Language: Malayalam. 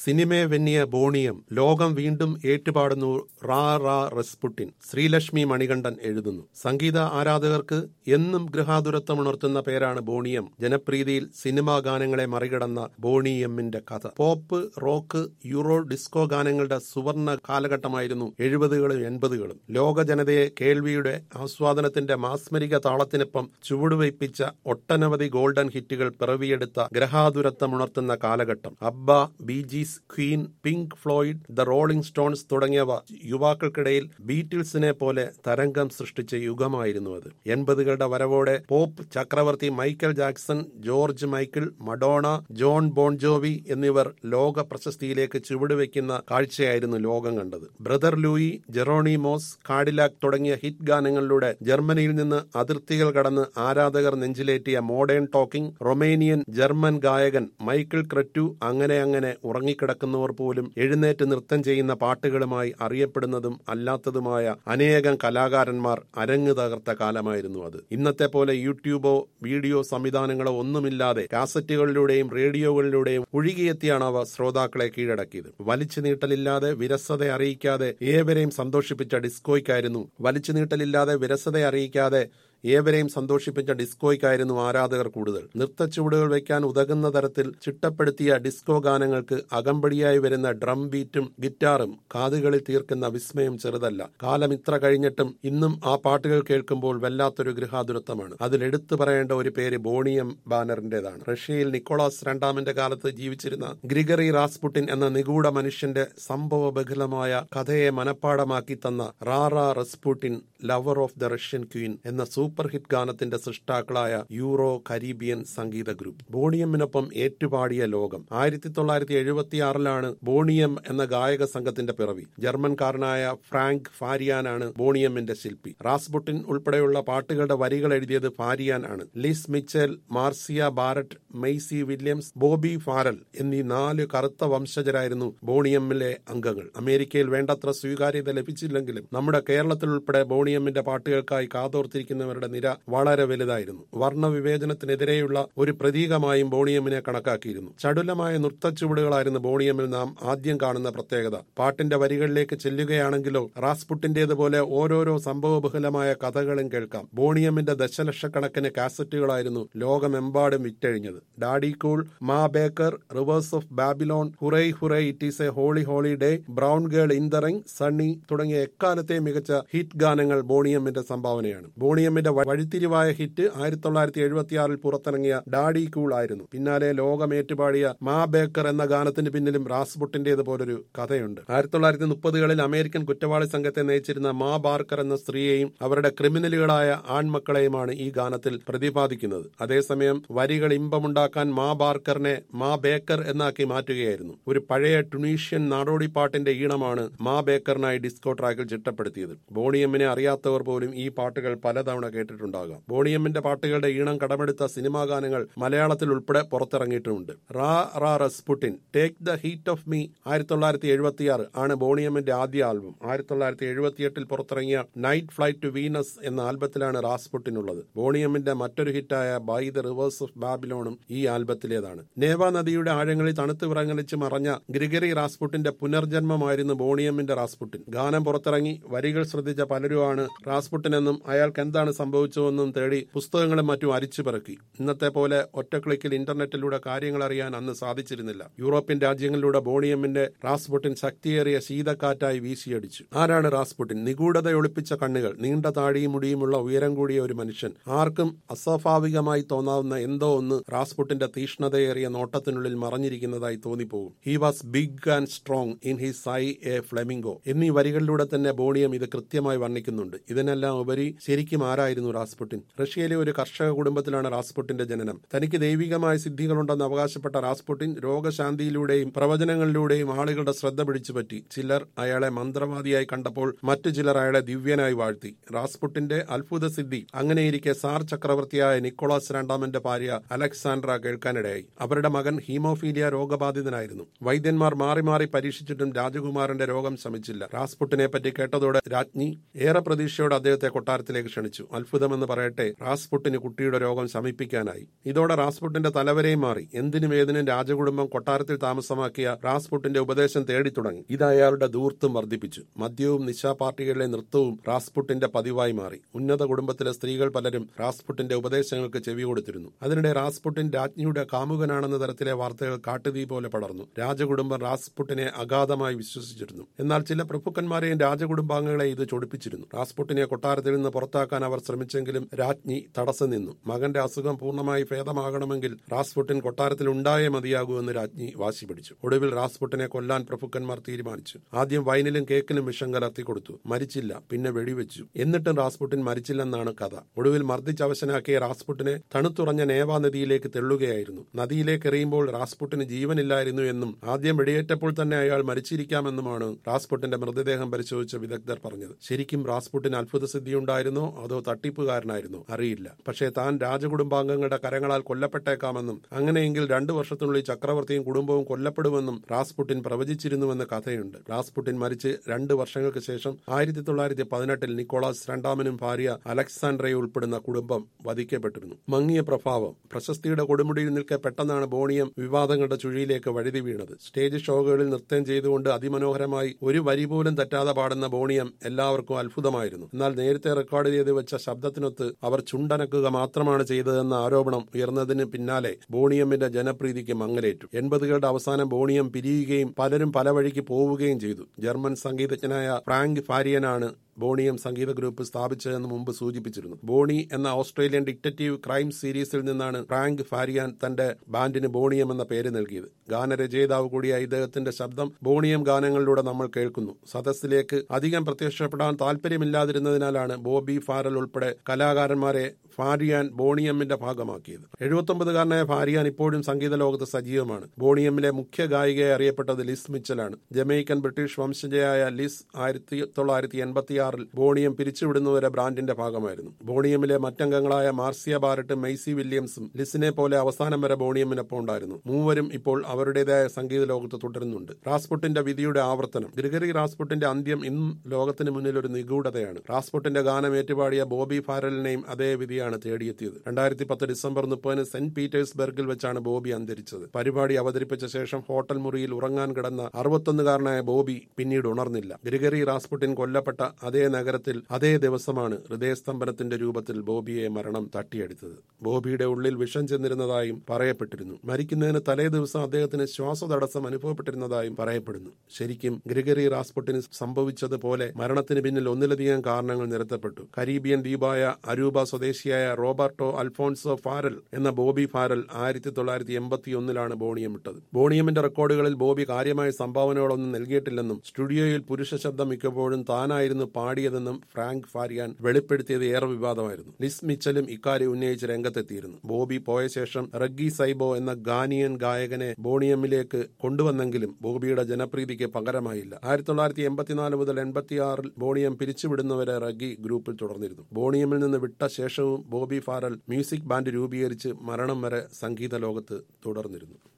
സിനിമയെ വെന്നിയ ബോണിയം ലോകം വീണ്ടും ഏറ്റുപാടുന്നു റാ റാ റസ്പുട്ടിൻ ശ്രീലക്ഷ്മി മണികണ്ഠൻ എഴുതുന്നു സംഗീത ആരാധകർക്ക് എന്നും ഗൃഹാതുരത്വമുണർത്തുന്ന പേരാണ് ബോണിയം ജനപ്രീതിയിൽ സിനിമാ ഗാനങ്ങളെ മറികടന്ന ബോണിയമ്മിന്റെ കഥ പോപ്പ് റോക്ക് യൂറോ ഡിസ്കോ ഗാനങ്ങളുടെ സുവർണ കാലഘട്ടമായിരുന്നു എഴുപതുകളും എൺപതുകളും ലോക ജനതയെ കേൾവിയുടെ ആസ്വാദനത്തിന്റെ മാസ്മരിക താളത്തിനൊപ്പം ചുവടുവയ്പ്പിച്ച ഒട്ടനവധി ഗോൾഡൻ ഹിറ്റുകൾ പിറവിയെടുത്ത ഗ്രഹാതുരത്വമുണർത്തുന്ന കാലഘട്ടം ABBA Bee Gees Queen Pink Floyd the Rolling Stones തുടങ്ങിയവ യുവാക്കൾക്കിടയിൽ ബീറ്റിൽസിനെ പോലെ തരംഗം സൃഷ്ടിച്ച യുഗമായിരുന്നു അത് എൺപതുകളുടെ വരവോടെ പോപ്പ് ചക്രവർത്തി Michael Jackson George Michael Madonna Jon Bon Jovi എന്നിവർ ലോക പ്രശസ്തിയിലേക്ക് ചുവടുവെക്കുന്ന കാഴ്ചയായിരുന്നു ലോകം കണ്ടത് ബ്രദർ ലൂയി ജെറോണിമോസ് കാഡിലാക് തുടങ്ങിയ ഹിറ്റ് ഗാനങ്ങളിലൂടെ ജർമ്മനിയിൽ നിന്ന് അതിർത്തികൾ കടന്ന് ആരാധകർ നെഞ്ചിലേറ്റിയ മോഡേൺ ടോക്കിംഗ് റൊമേനിയൻ ജർമ്മൻ ഗായകൻ മൈക്കിൾ ക്രെറ്റു അങ്ങനെ അങ്ങനെ ഉറങ്ങിക്കിടക്കുന്നവർ പോലും എഴുന്നേറ്റ് നൃത്തം ചെയ്യുന്ന പാട്ടുകളുമായി അറിയപ്പെടുന്നതും അല്ലാത്തതുമായ അനേകം കലാകാരന്മാർ അരങ്ങ് തകർത്ത കാലമായിരുന്നു അത് ഇന്നത്തെ പോലെ യൂട്യൂബോ വീഡിയോ സംവിധാനങ്ങളോ ഒന്നുമില്ലാതെ കാസറ്റുകളിലൂടെയും റേഡിയോകളിലൂടെയും ഒഴുകിയെത്തിയാണ് അവ ശ്രോതാക്കളെ കീഴടക്കിയത് വലിച്ചു നീട്ടലില്ലാതെ വിരസത അറിയിക്കാതെ ഏവരെയും സന്തോഷിപ്പിച്ച ഡിസ്കോയ്ക്കായിരുന്നു വലിച്ചു നീട്ടലില്ലാതെ വിരസത അറിയിക്കാതെ ഏവരെയും സന്തോഷിപ്പിച്ച ഡിസ്കോയ്ക്കായിരുന്നു ആരാധകർ കൂടുതൽ നൃത്തച്ചുവടുകൾ വയ്ക്കാൻ ഉതകുന്ന തരത്തിൽ ചിട്ടപ്പെടുത്തിയ ഡിസ്കോ ഗാനങ്ങൾക്ക് അകമ്പടിയായി വരുന്ന ഡ്രം ബീറ്റും ഗിറ്റാറും കാതുകളിൽ തീർക്കുന്ന വിസ്മയം ചെറുതല്ല കാലം ഇത്ര കഴിഞ്ഞിട്ടും ഇന്നും ആ പാട്ടുകൾ കേൾക്കുമ്പോൾ വല്ലാത്തൊരു ഗൃഹാതുരത്വമാണ് അതിൽ എടുത്തു പറയേണ്ട ഒരു പേര് ബോണിയം ബാനറിന്റേതാണ് റഷ്യയിൽ നിക്കോളാസ് രണ്ടാമന്റെ കാലത്ത് ജീവിച്ചിരുന്ന ഗ്രിഗറി റാസ്പുട്ടിൻ എന്ന നിഗൂഢ മനുഷ്യന്റെ സംഭവബഹുലമായ കഥയെ മനഃപ്പാടമാക്കി തന്ന ra ra Rasputin lover of the Russian queen എന്ന സൂപ്പർ ഹിറ്റ് ഗാനത്തിന്റെ സൃഷ്ടാക്കളായ യൂറോ കരീബിയൻ സംഗീത ഗ്രൂപ്പ് ബോണിയമ്മിനൊപ്പം ഏറ്റുപാടിയ ലോകം ആയിരത്തി തൊള്ളായിരത്തി എഴുപത്തിയാറിലാണ് ബോണിയം എന്ന ഗായക സംഘത്തിന്റെ പിറവി ജർമ്മൻകാരനായ ഫ്രാങ്ക് ഫാരിയാനാണ് ബോണിയമ്മിന്റെ ശില്പി റാസ്ബുട്ടിൻ ഉൾപ്പെടെയുള്ള പാട്ടുകളുടെ വരികൾ എഴുതിയത് ഫാരിയാൻ ആണ് Liz Mitchell Marcia Barrett Maizie Williams Bobby Farrell എന്നീ നാല് കറുത്ത വംശജരായിരുന്നു ബോണിയമ്മിലെ അംഗങ്ങൾ അമേരിക്കയിൽ വേണ്ടത്ര സ്വീകാര്യത ലഭിച്ചില്ലെങ്കിലും നമ്മുടെ കേരളത്തിൽ ഉൾപ്പെടെ ബോണിയമ്മിന്റെ പാട്ടുകൾക്കായി കാതോർത്തിരിക്കുന്നവരുടെ നിര വളരെ വലുതായിരുന്നു വർണ്ണവിവേചനത്തിനെതിരെയുള്ള ഒരു പ്രതീകമായും ബോണിയമ്മിനെ കണക്കാക്കിയിരുന്നു ചടുലമായ നൃത്തച്ചുവടുകളായിരുന്നു ബോണിയമ്മിൽ നാം ആദ്യം കാണുന്ന പ്രത്യേകത പാട്ടിന്റെ വരികളിലേക്ക് ചെല്ലുകയാണെങ്കിലോ റാസ്പുട്ടിന്റേതുപോലെ ഓരോരോ സംഭവബഹുലമായ കഥകളും കേൾക്കാം ബോണിയമ്മിന്റെ ദശലക്ഷക്കണക്കിന് കാസറ്റുകളായിരുന്നു ലോകമെമ്പാടും വിറ്റഴിഞ്ഞത് daddy cool Ma Baker rivers of Babylon hooray hooray it is a holi holiday brown girl in the ring sunny തുടങ്ങിയ എക്കാലത്തെ മികച്ച ഹിറ്റ് ഗാനങ്ങൾ ബോണിയമ്മിന്റെ സംഭാവനയാണ് ബോണിയമ്മിന്റെ വഴിത്തിരിവായ ഹിറ്റ് ആയിരത്തി തൊള്ളായിരത്തി എഴുപത്തിയാറിൽ പുറത്തിറങ്ങിയ ഡാഡി കൂൾ ആയിരുന്നു പിന്നാലെ ലോകമേറ്റുപാടിയ മാ ബേക്കർ എന്ന ഗാനത്തിന് പിന്നിലും റാസ്ബുട്ടിന്റേതുപോലൊരു കഥയുണ്ട് ആയിരത്തി തൊള്ളായിരത്തി മുപ്പതുകളിൽ അമേരിക്കൻ കുറ്റവാളി സംഘത്തെ നയിച്ചിരുന്ന മാ ബാർക്കർ എന്ന സ്ത്രീയെയും അവരുടെ ക്രിമിനലുകളായ ആൺമക്കളെയുമാണ് ഈ ഗാനത്തിൽ പ്രതിപാദിക്കുന്നത് അതേസമയം വരികൾ ഇമ്പമുണ്ടാക്കാൻ മാ ബാർക്കറിനെ മാ ബേക്കർ എന്നാക്കി മാറ്റുകയായിരുന്നു ഒരു പഴയ ടുണീഷ്യൻ നാടോടി പാട്ടിന്റെ ഈണമാണ് മാ ബേക്കറിനായി ഡിസ്കോ ട്രാക്കിൽ ചിട്ടപ്പെടുത്തിയത് ബോണിയമ്മിനെ അറിയാത്തവർ പോലും ഈ പാട്ടുകൾ പലതവണ കേട്ടിട്ടുണ്ടാകാം ബോണിയമ്മിന്റെ പാട്ടുകളുടെ ഈണം കടമെടുത്ത സിനിമാ ഗാനങ്ങൾ മലയാളത്തിൽ ഉൾപ്പെടെ പുറത്തിറങ്ങിയിട്ടുമുണ്ട് ra ra Rasputin take the heat off me ആയിരത്തി തൊള്ളായിരത്തി എഴുപത്തിയാറ് ആണ് ബോണിയമ്മിന്റെ ആദ്യ ആൽബം ആയിരത്തി തൊള്ളായിരത്തി എഴുപത്തിയെട്ടിൽ പുറത്തിറങ്ങിയ നൈറ്റ് ഫ്ലൈറ്റ് ടു വീനസ് എന്ന ആൽബത്തിലാണ് റാസ്പുട്ടിനുള്ളത് ബോണിയമ്മിന്റെ മറ്റൊരു ഹിറ്റായ ബൈ ദ റിവേഴ്സ് ഓഫ് ബാബിലോണും ഈ ആൽബത്തിലേതാണ് നേവ നദിയുടെ ആഴങ്ങളിൽ തണുത്ത് വിറങ്ങലിച്ച് മറഞ്ഞ ഗ്രിഗറി റാസ്പുട്ടിന്റെ പുനർജന്മമായിരുന്നു ബോണിയമ്മിന്റെ റാസ്പുട്ടിൻ ഗാനം പുറത്തിറങ്ങി വരികൾ ശ്രദ്ധിച്ച പലരുമാണ് റാസ്പുട്ടിനെന്നും അയാൾക്ക് എന്താണ് സംഭവിച്ചതെന്നും തേടി പുസ്തകങ്ങളും മറ്റും അരിച്ചു പറക്കി ഇന്നത്തെ പോലെ ഒറ്റ ക്ലിക്കിൽ ഇന്റർനെറ്റിലൂടെ കാര്യങ്ങൾ അറിയാൻ അന്ന് സാധിച്ചിരുന്നില്ല യൂറോപ്യൻ രാജ്യങ്ങളിലൂടെ ബോണിയമ്മിന്റെ റാസ്പുട്ടിൻ ശക്തിയേറിയ ശീതക്കാറ്റായി വീശിയടിച്ചു ആരാണ് റാസ്പുട്ടിൻ നിഗൂഢത ഒളിപ്പിച്ച കണ്ണുകൾ നീണ്ട താടിയും മുടിയുമുള്ള ഉയരം കൂടിയ ഒരു മനുഷ്യൻ ആർക്കും അസ്വാഭാവികമായി തോന്നാവുന്ന എന്തോ ഒന്ന് റാസ്പുട്ടിന്റെ തീഷ്ണതയേറിയ നോട്ടത്തിനുള്ളിൽ മറഞ്ഞിരിക്കുന്നതായി തോന്നിപ്പോകും he was big and strong in his eye a flamingo എന്നീ വരികളിലൂടെ തന്നെ ബോണിയം ഇത് കൃത്യമായി വർണ്ണിക്കുന്നുണ്ട് ഇതിനെല്ലാം ഉപരി ശരിക്കും ആരായിരുന്നു റാസ്പുട്ടിൻ റഷ്യയിലെ ഒരു കർഷക കുടുംബത്തിലാണ് റാസ്പുട്ടിന്റെ ജനനം തനിക്ക് ദൈവികമായ സിദ്ധികളുണ്ടെന്ന് അവകാശപ്പെട്ട റാസ്പുട്ടിൻ രോഗശാന്തിയിലൂടെയും പ്രവചനങ്ങളിലൂടെയും ആളുകളുടെ ശ്രദ്ധ പിടിച്ചു പറ്റി ചിലർ അയാളെ മന്ത്രവാദിയായി കണ്ടപ്പോൾ മറ്റു ചിലർ അയാളെ ദിവ്യനായി വാഴ്ത്തി റാസ്പുട്ടിന്റെ അത്ഭുത സിദ്ധി അങ്ങനെയിരിക്കെ സാർ ചക്രവർത്തിയായ നിക്കോളാസ് രണ്ടാമന്റെ ഭാര്യ അലക്സാൻഡ്ര കേൾക്കാനിടയായി അവരുടെ മകൻ ഹീമോഫീലിയ രോഗബാധിതനായിരുന്നു വൈദ്യന്മാർ മാറി മാറി പരീക്ഷിച്ചിട്ടും രാജകുമാരന്റെ രോഗം ശമിച്ചില്ല റാസ്പുട്ടിനെ പറ്റി കേട്ടതോടെ രാജ്ഞി ഏറെ പ്രതീക്ഷയോടെ അദ്ദേഹത്തെ കൊട്ടാരത്തിലേക്ക് ക്ഷണിച്ചു അത്ഭുതമെന്ന് പറയട്ടെ റാസ്പുട്ടിന് കുട്ടിയുടെ രോഗം ശമിപ്പിക്കാനായി ഇതോടെ റാസ്പുട്ടിന്റെ തലവരെയും മാറി എന്തിനും ഏതിനും രാജകുടുംബം കൊട്ടാരത്തിൽ താമസമാക്കിയ റാസ്പുട്ടിന്റെ ഉപദേശം തേടി തുടങ്ങി ഇത് അയാളുടെ ദൂർത്തും വർദ്ധിപ്പിച്ചു മദ്യവും നിശാ പാർട്ടികളിലെ നൃത്തവും റാസ്പുട്ടിന്റെ പതിവായി മാറി ഉന്നത കുടുംബത്തിലെ സ്ത്രീകൾ പലരും റാസ്പുട്ടിന്റെ ഉപദേശങ്ങൾക്ക് ചെവി കൊടുത്തിരുന്നു അതിനിടെ റാസ്പുട്ടിൻ രാജ്ഞിയുടെ കാമുകനാണെന്ന തരത്തിലെ വാർത്തകൾ കാട്ടുതീ പോലെ പടർന്നു രാജകുടുംബം റാസ്പുട്ടിനെ അഗാധമായി വിശ്വസിച്ചിരുന്നു എന്നാൽ ചില പ്രഭുക്കന്മാരെയും രാജകുടുംബാംഗങ്ങളെ ഇത് ചൊടിപ്പിച്ചിരുന്നു റാസ്പുട്ടിനെ കൊട്ടാരത്തിൽ നിന്ന് പുറത്താക്കാൻ അവർ ശ്രമിച്ചെങ്കിലും രാജ്ഞി തടസ്സം നിന്നു മകന്റെ അസുഖം പൂർണ്ണമായി ഭേദമാകണമെങ്കിൽ റാസ്പുട്ടിൻ കൊട്ടാരത്തിൽ ഉണ്ടായേ മതിയാകൂ എന്ന് രാജ്ഞി വാശി പിടിച്ചു ഒടുവിൽ റാസ്പുട്ടിനെ കൊല്ലാൻ പ്രഭുക്കന്മാർ തീരുമാനിച്ചു ആദ്യം വൈനിലും കേക്കിലും വിഷം കലർത്തി കൊടുത്തു മരിച്ചില്ല പിന്നെ വെടിവെച്ചു എന്നിട്ടും റാസ്പുട്ടിൻ മരിച്ചില്ലെന്നാണ് കഥ ഒടുവിൽ മർദ്ദിച്ചവശനാക്കിയ റാസ്പുട്ടിനെ തണുത്തുറഞ്ഞ നേവാ നദിയിലേക്ക് തെള്ളുകയായിരുന്നു നദിയിലേക്ക് എറിയുമ്പോൾ റാസ്പുട്ടിന് ജീവനില്ലായിരുന്നു എന്നും ആദ്യം വെടിയേറ്റപ്പോൾ തന്നെ അയാൾ മരിച്ചിരിക്കാമെന്നുമാണ് റാസ്പുട്ടിന്റെ മൃതദേഹം പരിശോധിച്ച വിദഗ്ധർ പറഞ്ഞത് ശരിക്കും റാസ്പുട്ടിന് അത്ഭുത സിദ്ധിയുണ്ടായിരുന്നോ അതോ തട്ടിപ്പുകാരനായിരുന്നോ അറിയില്ല പക്ഷേ താൻ രാജകുടുംബാംഗങ്ങളുടെ കരങ്ങളാൽ കൊല്ലപ്പെട്ടേക്കാമെന്നും അങ്ങനെയെങ്കിൽ രണ്ടു വർഷത്തിനുള്ളിൽ ചക്രവർത്തിയും കുടുംബവും കൊല്ലപ്പെടുമെന്നും റാസ്പുട്ടിൻ പ്രവചിച്ചിരുന്നുവെന്ന് കഥയുണ്ട് റാസ്പുട്ടിൻ മരിച്ച് രണ്ട് വർഷങ്ങൾക്ക് ശേഷം ആയിരത്തി തൊള്ളായിരത്തി പതിനെട്ടിൽ നിക്കോളാസ് രണ്ടാമനും ഭാര്യ അലക്സാൻഡ്രയെ ഉൾപ്പെടുന്ന കുടുംബം വധിക്കപ്പെട്ടിരുന്നു മങ്ങിയ പ്രഭാവം പ്രശസ്തിയുടെ കൊടുമുടിയിൽ നിൽക്കെ പെട്ടെന്നാണ് ബോണിയം വിവാദങ്ങളുടെ ചുഴിയിലേക്ക് വഴുതി വീണത് സ്റ്റേജ് ഷോകളിൽ നൃത്തം ചെയ്തുകൊണ്ട് അതിമനോഹരമായി ഒരു വരി പോലും തെറ്റാതെ പാടുന്ന ബോണിയം എല്ലാവർക്കും അത്ഭുതമായിരുന്നു എന്നാൽ നേരത്തെ റെക്കോർഡ് ചെയ്ത് വെച്ച ശബ്ദത്തിനൊത്ത് അവർ ചുണ്ടനക്കുക മാത്രമാണ് ചെയ്തതെന്ന ആരോപണം ഉയർന്നതിന് പിന്നാലെ ബോണിയമ്മിന്റെ ജനപ്രീതിക്ക് മങ്ങലേറ്റു എൺപതുകളുടെ അവസാനം ബോണിയം പിരിയുകയും പലരും പല വഴിക്ക് പോവുകയും ചെയ്തു ജർമ്മൻ സംഗീതജ്ഞനായ ഫ്രാങ്ക് ഫാരിയനാണ് ബോണിയം സംഗീത ഗ്രൂപ്പ് സ്ഥാപിച്ചതെന്ന് മുമ്പ് സൂചിപ്പിച്ചിരുന്നു ബോണി എന്ന ഓസ്ട്രേലിയൻ ഡിറ്റക്റ്റീവ് ക്രൈം സീരീസിൽ നിന്നാണ് ഫ്രാങ്ക് ഫാരിയാൻ തന്റെ ബാൻഡിന് ബോണിയം എന്ന പേര് നൽകിയത് ഗാനരചയിതാവ് കൂടിയ ഇദ്ദേഹത്തിന്റെ ശബ്ദം ബോണിയം ഗാനങ്ങളിലൂടെ നമ്മൾ കേൾക്കുന്നു സദസ്സിലേക്ക് അധികം പ്രത്യക്ഷപ്പെടാൻ താല്പര്യമില്ലാതിരുന്നതിനാലാണ് ബോബി ഫാരൽ ഉൾപ്പെടെ കലാകാരന്മാരെ ഫാരിയാൻ ബോണിയമ്മിന്റെ ഭാഗമാക്കിയത് എഴുപത്തൊമ്പതുകാരനായ ഫാരിയാൻ ഇപ്പോഴും സംഗീത ലോകത്ത് സജീവമാണ് ബോണിയമ്മിലെ മുഖ്യ ഗായികയെ അറിയപ്പെട്ടത് ലിസ് മിച്ചലാണ് ജമൈക്കൻ ബ്രിട്ടീഷ് വംശജയായ ലിസ് ആയിരത്തി തൊള്ളായിരത്തി എൺപത്തിയാറിൽ ബോണിയം പിരിച്ചുവിടുന്നവരെ ബ്രാൻഡിന്റെ ഭാഗമായിരുന്നു ബോണിയമ്മിലെ മറ്റംഗങ്ങളായ മാർസിയ ബാരട്ടും മെയ്സി വില്യംസും ലിസിനെ പോലെ അവസാനം വരെ ബോണിയമ്മിനൊപ്പം ഉണ്ടായിരുന്നു മൂവരും ഇപ്പോൾ അവരുടേതായ സംഗീത ലോകത്ത് തുടരുന്നുണ്ട് റാസ്പുട്ടിന്റെ വിധിയുടെ ആവർത്തനം ഗ്രിഗറി റാസ്പുട്ടിന്റെ അന്ത്യം ഇന്നും ലോകത്തിന് മുന്നിൽ ഒരു നിഗൂഢതയാണ് റാസ്പുട്ടിന്റെ ഗാനം ഏറ്റുപാടിയ ബോബി ഫാരലിനെയും അതേ വിധിയാണ് തേടിയെത്തിയത് രണ്ടായിരത്തി പത്ത് ഡിസംബർ മുപ്പതിന് സെന്റ് പീറ്റേഴ്സ്ബർഗിൽ വെച്ചാണ് ബോബി അന്തരിച്ചത് പരിപാടി അവതരിപ്പിച്ച ശേഷം ഹോട്ടൽ മുറിയിൽ ഉറങ്ങാൻ കിടന്ന അറുപത്തൊന്നുകാരനായ ബോബി പിന്നീട് ഉണർന്നില്ല ഗ്രിഗറി റാസ്പുട്ടിൻ കൊല്ലപ്പെട്ട അതേ നഗരത്തിൽ അതേ ദിവസമാണ് ഹൃദയസ്തംഭനത്തിന്റെ രൂപത്തിൽ ബോബിയെ മരണം തട്ടിയെടുത്തത് ബോബിയുടെ ഉള്ളിൽ വിഷം ചെന്നിരുന്നതായും പറയപ്പെട്ടിരുന്നു മരിക്കുന്നതിന് തലേ ദിവസം അദ്ദേഹത്തിന് ശ്വാസതടസ്സം അനുഭവപ്പെട്ടിരുന്നതായും പറയപ്പെടുന്നു ശരിക്കും ഗ്രിഗറി റാസ്പുട്ടിന് സംഭവിച്ചതുപോലെ മരണത്തിന് പിന്നിൽ ഒന്നിലധികം കാരണങ്ങൾ നിരത്തപ്പെട്ടു കരീബിയൻ ദ്വീപായ അരൂബ സ്വദേശിയായ റോബർട്ടോ അൽഫോൺസോ ഫാരൽ എന്ന ബോബി ഫാരൽ ആയിരത്തി തൊള്ളായിരത്തി എൺപത്തി ഒന്നിലാണ് ബോണിയം ഇട്ടത് ബോണിയമിന്റെ റെക്കോർഡുകളിൽ ബോബി കാര്യമായ സംഭാവനകളൊന്നും നൽകിയിട്ടില്ലെന്നും സ്റ്റുഡിയോയിൽ പുരുഷ ശബ്ദം മിക്കപ്പോഴും താനായിരുന്നു പാടിയതെന്നും ഫ്രാങ്ക് ഫാരിയാൻ വെളിപ്പെടുത്തിയത് ഏറെ വിവാദമായിരുന്നു ലിസ് മിച്ചലും ഇക്കാര്യം ഉന്നയിച്ച് രംഗത്തെത്തിയിരുന്നു ബോബി പോയ ശേഷം റഗ്ഗി സൈബോ എന്ന ഗാനിയൻ ഗായകനെ ബോണിയമ്മിലേക്ക് കൊണ്ടുവന്നെങ്കിലും ബോബിയുടെ ജനപ്രീതിക്ക് പകരമായില്ല ആയിരത്തി തൊള്ളായിരത്തി എൺപത്തിനാല് മുതൽ എൺപത്തിയാറിൽ ബോണിയം പിരിച്ചുവിടുന്നവരെ റഗ്ഗി ഗ്രൂപ്പിൽ തുടർന്നിരുന്നു ബോണിയമിൽ നിന്ന് വിട്ട ശേഷവും ബോബി ഫാരൽ മ്യൂസിക് ബാൻഡ് രൂപീകരിച്ച് മരണം വരെ സംഗീത ലോകത്ത് തുടർന്നിരുന്നു